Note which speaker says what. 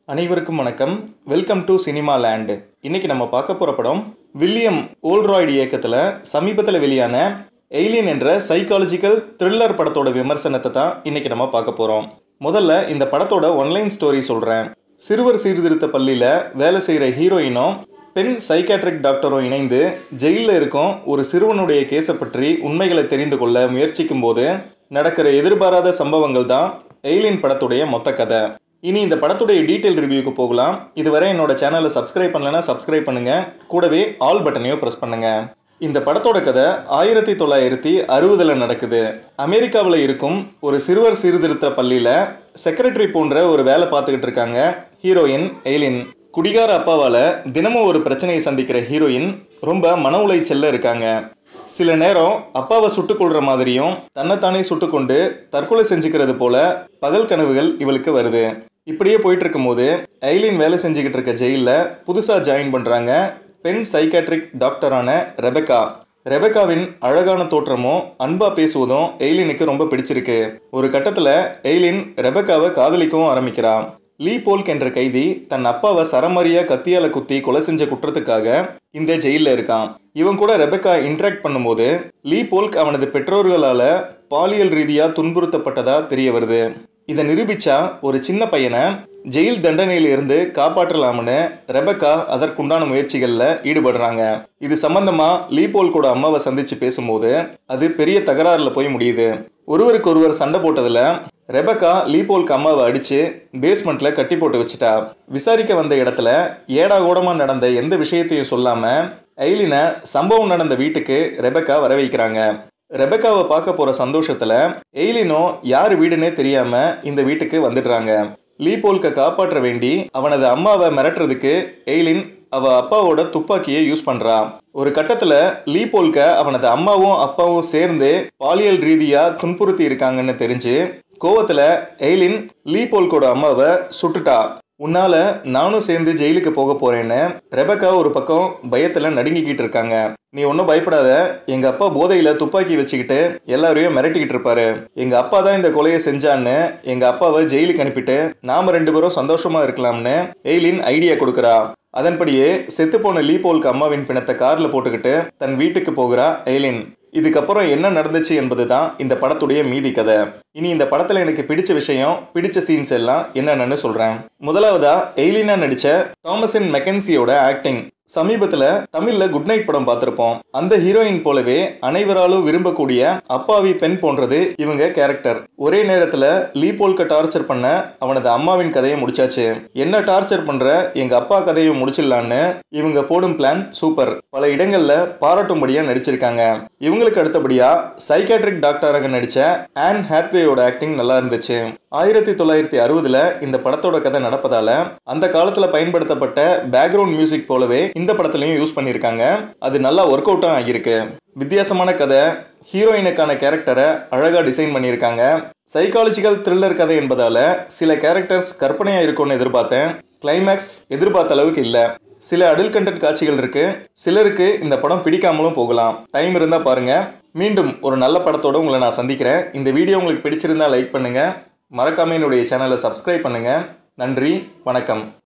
Speaker 1: அனைவருக்கும் வணக்கம் welcome to cinema land இன்னைக்கு நம்ம பார்க்க போகிற படம் வில்லியம் ஓல்ட்ராய்டு இயக்கத்தில் சமீபத்தில் வெளியான எய்லியன் என்ற சைக்காலஜிக்கல் த்ரில்லர் படத்தோட விமர்சனத்தை தான் இன்னைக்கு நம்ம பார்க்க போகிறோம் முதல்ல இந்த படத்தோட ஒன்லைன் ஸ்டோரி சொல்கிறேன் சிறுவர் சீர்திருத்த பள்ளியில் வேலை செய்கிற ஹீரோயினும் பெண் சைக்காட்ரிக் டாக்டரும் இணைந்து ஜெயிலில் இருக்கும் ஒரு சிறுவனுடைய கேஸை பற்றி உண்மைகளை தெரிந்து கொள்ள முயற்சிக்கும் போது நடக்கிற எதிர்பாராத சம்பவங்கள் தான் எய்லின் படத்துடைய மொத்த கதை இனி இந்த படத்துடைய டீட்டெயில் ரிவ்யூக்கு போகலாம் இதுவரை என்னோட சேனலை சப்ஸ்கிரைப் பண்ணலைன்னா சப்ஸ்கிரைப் பண்ணுங்க கூடவே ஆல் பட்டனையும் ப்ரெஸ் பண்ணுங்க இந்த படத்தோட கதை ஆயிரத்தி தொள்ளாயிரத்தி அறுபதில் நடக்குது அமெரிக்காவில் இருக்கும் ஒரு சிறுவர் சீர்திருத்த பள்ளியில் செக்ரட்டரி போன்ற ஒரு வேலை பார்த்துக்கிட்டு இருக்காங்க ஹீரோயின் எய்லின் குடிகார அப்பாவால் தினமும் ஒரு பிரச்சனையை சந்திக்கிற ஹீரோயின் ரொம்ப மன உளைச்சல்ல இருக்காங்க சில நேரம் அப்பாவை சுட்டுக் கொள்ற மாதிரியும் தன்னைத்தானே சுட்டுக்கொண்டு தற்கொலை செஞ்சுக்கிறது போல பகல் கனவுகள் இவளுக்கு வருது இப்படியே போயிட்டு இருக்கும்போது ஐலின் வேலை செஞ்சுக்கிட்டு இருக்க ஜெயிலில் புதுசாக ஜாயின் பண்ணுறாங்க பெண் சைக்காட்ரிக் டாக்டரான ரெபெக்கா ரெபெக்காவின் அழகான தோற்றமும் அன்பா பேசுவதும் எய்லினுக்கு ரொம்ப பிடிச்சிருக்கு ஒரு கட்டத்தில் எய்லின் ரெபெக்காவை காதலிக்கவும் ஆரம்பிக்கிறான் லீ போல்க் என்ற கைதி தன் அப்பாவை சரமாரியா கத்தியால குத்தி கொலை செஞ்ச குற்றத்துக்காக இந்த ஜெயிலில் இருக்கான் இவன் கூட ரெபெக்கா இன்ட்ராக்ட் பண்ணும்போது லீ போல்க் அவனது பெற்றோர்களால பாலியல் ரீதியா துன்புறுத்தப்பட்டதா தெரிய வருது இதை நிரூபிச்சா ஒரு சின்ன பையனை ஜெயில் தண்டனையிலிருந்து காப்பாற்றலாம்னு ரெபக்கா அதற்குண்டான முயற்சிகளில் ஈடுபடுறாங்க இது சம்பந்தமா லீபோல் கூட அம்மாவை சந்திச்சு பேசும்போது அது பெரிய தகராறில் போய் முடியுது ஒருவருக்கு ஒருவர் சண்டை போட்டதில் ரெபக்கா லீபோல்க்கு அம்மாவை அடிச்சு பேஸ்மெண்ட்ல கட்டி போட்டு வச்சுட்டா விசாரிக்க வந்த இடத்துல ஏடா கூடமா நடந்த எந்த விஷயத்தையும் சொல்லாம ஐலினை சம்பவம் நடந்த வீட்டுக்கு ரெபக்கா வர வைக்கிறாங்க ரெபக்காவை பார்க்க போற சந்தோஷத்துல எய்லினோ யார் வீடுன்னே தெரியாம இந்த வீட்டுக்கு வந்துடுறாங்க லீபோல்க காப்பாற்ற வேண்டி அவனது அம்மாவை மிரட்டுறதுக்கு எய்லின் அவ அப்பாவோட துப்பாக்கியை யூஸ் பண்றா ஒரு கட்டத்துல லீபோல்க அவனது அம்மாவும் அப்பாவும் சேர்ந்து பாலியல் ரீதியா துன்புறுத்தி இருக்காங்கன்னு தெரிஞ்சு கோவத்துல எய்லின் லீபோல்கோட அம்மாவை சுட்டுட்டா உன்னால நானும் சேர்ந்து ஜெயிலுக்கு போக போறேன்னு ரெபக்கா ஒரு பக்கம் பயத்துல நடுங்கிக்கிட்டு இருக்காங்க நீ ஒன்றும் பயப்படாத எங்க அப்பா போதையில துப்பாக்கி வச்சுக்கிட்டு எல்லாரையும் மிரட்டிக்கிட்டு இருப்பாரு எங்க அப்பா தான் இந்த கொலையை செஞ்சான்னு எங்க அப்பாவை ஜெயிலுக்கு அனுப்பிட்டு நாம ரெண்டு பேரும் சந்தோஷமா இருக்கலாம்னு எய்லின் ஐடியா கொடுக்குறா அதன்படியே செத்துப்போன லீபோல்க்கு அம்மாவின் பிணத்தை கார்ல போட்டுக்கிட்டு தன் வீட்டுக்கு போகிறா எய்லின் இதுக்கப்புறம் என்ன நடந்துச்சு என்பது தான் இந்த படத்துடைய மீதி கதை இனி இந்த படத்தில் எனக்கு பிடிச்ச விஷயம் பிடிச்ச சீன்ஸ் எல்லாம் என்னென்னு சொல்கிறேன் முதலாவதா எய்லினா நடித்த தாமஸின் மெக்கன்சியோட ஆக்டிங் சமீபத்தில் தமிழில் குட் நைட் படம் பார்த்துருப்போம் அந்த ஹீரோயின் போலவே அனைவராலும் விரும்பக்கூடிய அப்பாவி பெண் போன்றது இவங்க கேரக்டர் ஒரே நேரத்தில் லீபோல்க டார்ச்சர் பண்ண அவனது அம்மாவின் கதையை முடிச்சாச்சு என்ன டார்ச்சர் பண்ற எங்க அப்பா கதையை முடிச்சிடலான்னு இவங்க போடும் பிளான் சூப்பர் பல இடங்கள்ல பாராட்டும்படியா நடிச்சிருக்காங்க இவங்களுக்கு அடுத்தபடியா சைக்காட்ரிக் டாக்டராக நடிச்ச ஆன் ஹேத்வேயோட ஆக்டிங் நல்லா இருந்துச்சு ஆயிரத்தி தொள்ளாயிரத்தி அறுபதுல இந்த படத்தோட கதை நடப்பதால அந்த காலத்துல பயன்படுத்தப்பட்ட பேக்ரவுண்ட் மியூசிக் போலவே இந்த படத்துலையும் யூஸ் பண்ணியிருக்காங்க அது நல்லா ஒர்க் அவுட்டும் ஆகியிருக்கு வித்தியாசமான கதை ஹீரோயினுக்கான கேரக்டரை அழகாக டிசைன் பண்ணியிருக்காங்க சைக்காலஜிக்கல் த்ரில்லர் கதை என்பதால சில கேரக்டர்ஸ் கற்பனையாக இருக்கும்னு எதிர்பார்த்தேன் கிளைமேக்ஸ் எதிர்பார்த்த அளவுக்கு இல்லை சில அடல் கண்டென்ட் காட்சிகள் இருக்கு சிலருக்கு இந்த படம் பிடிக்காமலும் போகலாம் டைம் இருந்தால் பாருங்க மீண்டும் ஒரு நல்ல படத்தோட உங்களை நான் சந்திக்கிறேன் இந்த வீடியோ உங்களுக்கு பிடிச்சிருந்தா லைக் பண்ணுங்க மறக்காம என்னுடைய சேனலை சப்ஸ்கிரைப் பண்ணுங்க நன்றி வணக்கம்